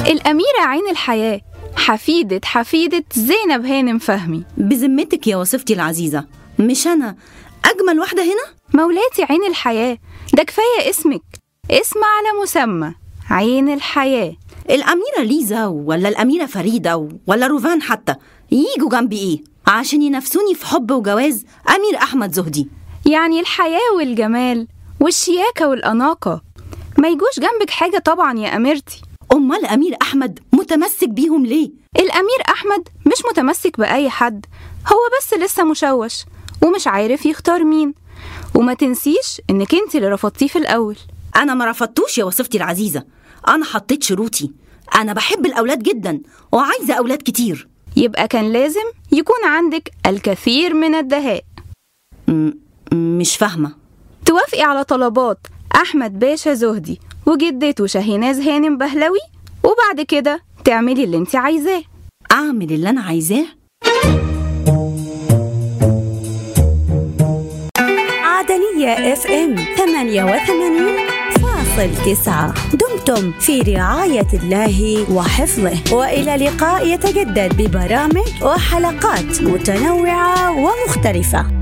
الأميرة عين الحياة حفيدة حفيدة زينب هانم فهمي بذمتك يا وصفتي العزيزة مش أنا أجمل واحدة هنا؟ مولاتي عين الحياة ده كفاية اسمك اسم على مسمى عين الحياة الأميرة ليزا ولا الأميرة فريدة ولا روفان حتى ييجوا جنبي إيه؟ عشان ينافسوني في حب وجواز أمير أحمد زهدي يعني الحياة والجمال والشياكة والأناقة ما يجوش جنبك حاجة طبعا يا أميرتي أمال أمير أحمد متمسك بيهم ليه؟ الأمير أحمد مش متمسك بأي حد هو بس لسه مشوش ومش عارف يختار مين وما تنسيش إنك انت اللي رفضتيه في الأول أنا ما رفضتوش يا وصفتي العزيزة أنا حطيت شروطي أنا بحب الأولاد جدا وعايزة أولاد كتير يبقى كان لازم يكون عندك الكثير من الدهاء م- مش فاهمة توافقي على طلبات أحمد باشا زهدي وجدته شاهيناز هانم بهلوي وبعد كده تعملي اللي انت عايزاه أعمل اللي أنا عايزاه عدنية اف ام 88 فاصل تسعة دمتم في رعاية الله وحفظه وإلى لقاء يتجدد ببرامج وحلقات متنوعة ومختلفة